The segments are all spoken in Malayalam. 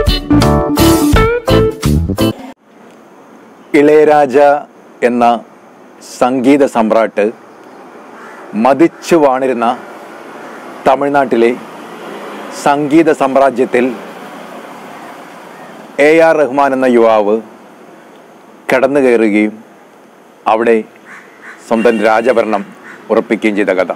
ഇളയരാജ എന്ന സംഗീത സമ്രാട്ട് മതിച്ചു വാണിരുന്ന തമിഴ്നാട്ടിലെ സംഗീത സാമ്രാജ്യത്തിൽ എ ആർ റഹ്മാൻ എന്ന യുവാവ് കടന്നു കയറുകയും അവിടെ സ്വന്തം രാജഭരണം ഉറപ്പിക്കുകയും ചെയ്ത കഥ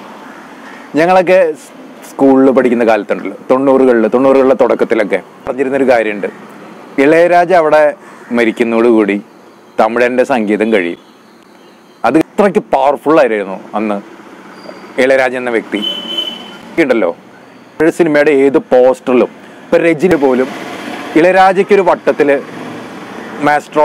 ഞങ്ങളൊക്കെ സ് സ്കൂളിൽ പഠിക്കുന്ന കാലത്തുണ്ടല്ലോ തൊണ്ണൂറുകളിൽ തൊണ്ണൂറുകളുടെ തുടക്കത്തിലൊക്കെ പറഞ്ഞിരുന്നൊരു കാര്യമുണ്ട് ഇളയരാജ അവിടെ മരിക്കുന്നതോടുകൂടി തമിഴൻ്റെ സംഗീതം കഴിയും അത് ഇത്രയ്ക്ക് പവർഫുൾ ആയിരുന്നു അന്ന് ഇളയരാജ എന്ന വ്യക്തി ഉണ്ടല്ലോ ഒരു സിനിമയുടെ ഏത് പോസ്റ്ററിലും ഇപ്പൊ രജനി പോലും ഇളയരാജയ്ക്ക് ഒരു വട്ടത്തില് മാസ്ട്രോ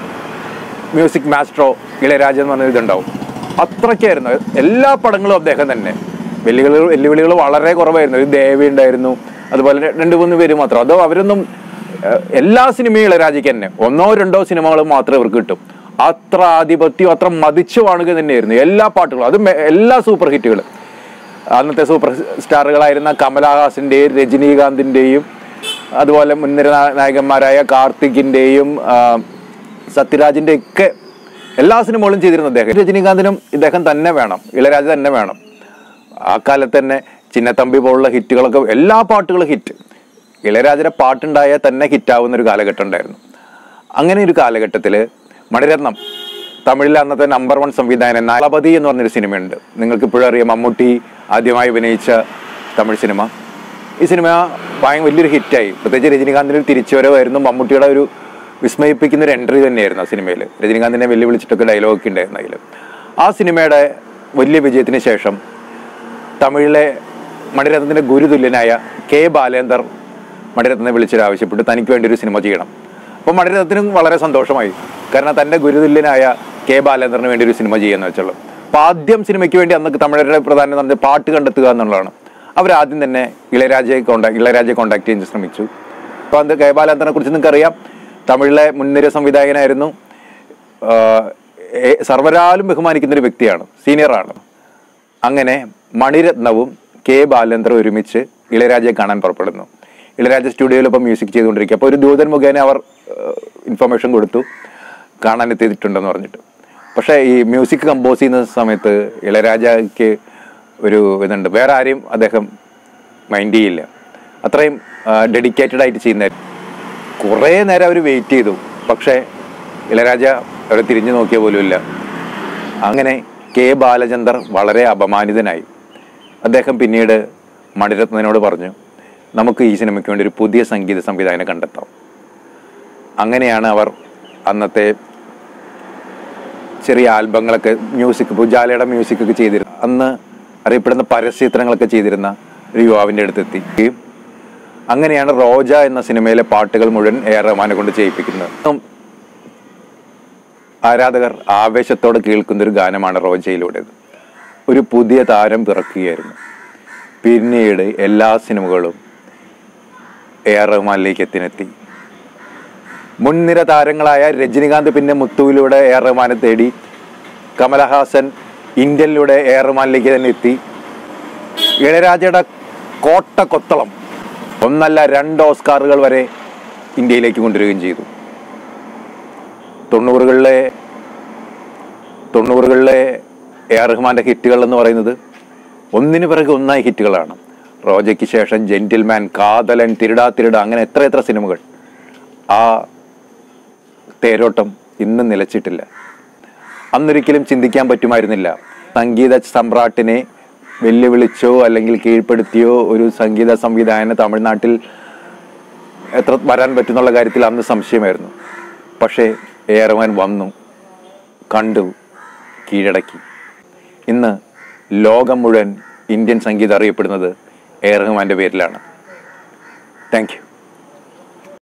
മ്യൂസിക് മാസ്ട്രോ ഇളയരാജ എന്ന് പറഞ്ഞ ഇതുണ്ടാവും അത്രയ്ക്കായിരുന്നു എല്ലാ പടങ്ങളും അദ്ദേഹം തന്നെ വെല്ലുവിളികൾ വെല്ലുവിളികൾ വളരെ കുറവായിരുന്നു ഒരു ദേവി ഉണ്ടായിരുന്നു അതുപോലെ രണ്ട് മൂന്ന് പേര് മാത്രം അതോ അവരൊന്നും ഏഹ്, എല്ലാ സിനിമയും ഇളയരാജയ്ക്ക് തന്നെ ഒന്നോ രണ്ടോ സിനിമകൾ മാത്രമേ ഇവർക്ക് കിട്ടും അത്ര ആധിപത്യം അത്ര മതിച്ചു കാണുക തന്നെയായിരുന്നു എല്ലാ പാട്ടുകളും അത് മെ- എല്ലാ സൂപ്പർ ഹിറ്റുകൾ അന്നത്തെ സൂപ്പർ സ്റ്റാറുകളായിരുന്ന കമലഹാസിൻ്റെയും രജനീകാന്തിൻ്റെയും അതുപോലെ മുൻനിര നാ- നായകന്മാരായ കാർത്തികിൻ്റെയും സത്യരാജിൻ്റെ ഒക്കെ എല്ലാ സിനിമകളും ചെയ്തിരുന്നു അദ്ദേഹം രജനീകാന്തിനും ഇദ്ദേഹം തന്നെ വേണം ഇളയരാജ തന്നെ വേണം ആ കാലത്ത് തന്നെ ചിന്നത്തമ്പി പോലുള്ള ഹിറ്റുകളൊക്കെ എല്ലാ പാട്ടുകളും ഹിറ്റ് ഇളയരാജയുടെ പാട്ടുണ്ടായാൽ തന്നെ ഹിറ്റാവുന്ന ഒരു കാലഘട്ടം ഉണ്ടായിരുന്നു അങ്ങനെ ഒരു കാലഘട്ടത്തിൽ മണിരത്നം തമിഴിലെ അന്നത്തെ നമ്പർ വൺ സംവിധായകൻ നാലപതി എന്ന് പറഞ്ഞൊരു സിനിമയുണ്ട് നിങ്ങൾക്ക് ഇപ്പോഴും അറിയാം മമ്മൂട്ടി ആദ്യമായി അഭിനയിച്ച തമിഴ് സിനിമ ഈ സിനിമ ഭയങ്കര വലിയൊരു ഹിറ്റായി പ്രത്യേകിച്ച് രജനീകാന്തിന് ഒരു തിരിച്ചുവരവായിരുന്നു മമ്മൂട്ടിയുടെ ഒരു വിസ്മയിപ്പിക്കുന്ന ഒരു എൻട്രി തന്നെയായിരുന്നു ആ സിനിമയിൽ രജനീകാന്തിനെ വെല്ലുവിളിച്ചിട്ടൊക്കെ ഡയലോഗൊക്കെ ഉണ്ടായിരുന്നു അതിൽ ആ സിനിമയുടെ വലിയ വിജയത്തിന് ശേഷം തമിഴിലെ മണിരത്നത്തിന്റെ ഗുരുതുല്യനായ കെ ബാലേന്ദർ മണിരത്നെ വിളിച്ചിട്ട് ആവശ്യപ്പെട്ടു തനിക്ക് വേണ്ടി ഒരു സിനിമ ചെയ്യണം അപ്പോൾ മണിരത്നത്തിനും വളരെ സന്തോഷമായി കാരണം തന്റെ ഗുരുതുല്യനായ കെ ബാലേന്ദ്രന് വേണ്ടി ഒരു സിനിമ ചെയ്യാന്ന് വെച്ചുള്ളൂ അപ്പൊ ആദ്യം സിനിമയ്ക്ക് വേണ്ടി അന്നൊക്കെ തമിഴരുടെ പ്രധാനം എന്ന് പറഞ്ഞാൽ പാട്ട് കണ്ടെത്തുക എന്നുള്ളതാണ് അവർ ആദ്യം തന്നെ ഇളയരാജയെ കോണ്ടാക്ട് ഇളയരാജയെ കോണ്ടാക്ട് ചെയ്യാൻ ശ്രമിച്ചു അപ്പോൾ അത് കെ ബാലേന്ദ്രനെ കുറിച്ച് നിങ്ങൾക്ക് അറിയാം തമിഴിലെ മുൻനിര സംവിധായകനായിരുന്നു ആഹ് ഏ- സർവരാലും ബഹുമാനിക്കുന്ന ഒരു വ്യക്തിയാണ് സീനിയറാണ് അങ്ങനെ മണിരത്നവും കെ ബാലേന്ദ്രൻ ഒരുമിച്ച് ഇളയരാജയെ കാണാൻ പുറപ്പെടുന്നു ഇളയരാജ സ്റ്റുഡിയോയിൽ ഇപ്പം മ്യൂസിക് ചെയ്തുകൊണ്ടിരിക്കുക അപ്പോൾ ഒരു ദൂതൻ മുഖേന അവർ ഇൻഫർമേഷൻ കൊടുത്തു കാണാൻ എത്തിയിട്ടുണ്ടെന്ന് പറഞ്ഞിട്ട് പക്ഷേ ഈ മ്യൂസിക് കമ്പോസ് ചെയ്യുന്ന സമയത്ത് ഇളയരാജയ്ക്ക് ഒരു ഇതുണ്ട് വേറെ ആരെയും അദ്ദേഹം മൈൻഡ് ചെയ്യില്ല അത്രയും ഡെഡിക്കേറ്റഡ് ആയിട്ട് ചെയ്യുന്ന കുറേ നേരം അവർ വെയിറ്റ് ചെയ്തു പക്ഷേ ഇളയരാജ അവരെ തിരിഞ്ഞു നോക്കിയ പോലുമില്ല അങ്ങനെ കെ ബാലചന്ദർ വളരെ അപമാനിതനായി അദ്ദേഹം പിന്നീട് മണിരത്നനോട് പറഞ്ഞു നമുക്ക് ഈ സിനിമയ്ക്ക് വേണ്ടി ഒരു പുതിയ സംഗീത സംവിധായകനെ കണ്ടെത്താം അങ്ങനെയാണ് അവർ അന്നത്തെ ചെറിയ ആൽബങ്ങളൊക്കെ മ്യൂസിക് പുജാലയുടെ മ്യൂസിക് ഒക്കെ ചെയ്തിരുന്നു അന്ന് അറിയപ്പെടുന്ന പരസ്യചിത്രങ്ങളൊക്കെ ചെയ്തിരുന്ന ഒരു യുവാവിൻ്റെ അടുത്തെത്തി അങ്ങനെയാണ് റോജ എന്ന സിനിമയിലെ പാട്ടുകൾ മുഴുവൻ എ ആർ റഹ്മാനെ കൊണ്ട് ചെയ്യിപ്പിക്കുന്നത് ഉം, ആരാധകർ ആവേശത്തോടെ കേൾക്കുന്ന ഒരു ഗാനമാണ് റോജയിലൂടേത് ഒരു പുതിയ താരം പിറക്കുകയായിരുന്നു പിന്നീട് എല്ലാ സിനിമകളും എ ആർ റഹ്മാനിലേക്ക് എത്തിനെത്തി മുൻനിര താരങ്ങളായ രജനികാന്ത് പിന്നെ മുത്തുവിലൂടെ എ ആർ റഹ്മാനെ തേടി കമലഹാസൻ ഇന്ത്യനിലൂടെ എ ആർ റഹ്മാനിലേക്ക് തന്നെ എത്തി ഇളയരാജയുടെ കോട്ട കൊത്തളം ഒന്നല്ല രണ്ട് ഓസ്കാറുകൾ വരെ ഇന്ത്യയിലേക്ക് കൊണ്ടുവരികയും ചെയ്തു തൊണ്ണൂറുകളിലെ തൊണ്ണൂറുകളിലെ എ ആർ റഹ്മാന്റെ ഹിറ്റുകൾ എന്ന് പറയുന്നത് ഒന്നിനു പിറകെ ഒന്നായി ഹിറ്റുകളാണ് റോജയ്ക്ക് ശേഷം ജെന്റിൽമാൻ കാതലൻ തിരുടാ തിരുട അങ്ങനെ എത്ര എത്ര സിനിമകൾ ആ തേരോട്ടം ഇന്നും നിലച്ചിട്ടില്ല അന്നൊരിക്കലും ചിന്തിക്കാൻ പറ്റുമായിരുന്നില്ല സംഗീത സമ്രാട്ടിനെ വെല്ലുവിളിച്ചോ അല്ലെങ്കിൽ കീഴ്പ്പെടുത്തിയോ ഒരു സംഗീത സംവിധായകന് തമിഴ്നാട്ടിൽ എത്ര വരാൻ പറ്റുന്നുള്ള കാര്യത്തിൽ അന്ന് സംശയമായിരുന്നു പക്ഷേ എ ആർ റഹ്മാൻ വന്നു കണ്ടു കീഴടക്കി ഇന്ന് ലോകം മുഴുവൻ ഇന്ത്യൻ സംഗീതം അറിയപ്പെടുന്നത് എ ആർ റഹ്മാൻ്റെ പേരിലാണ് താങ്ക് യു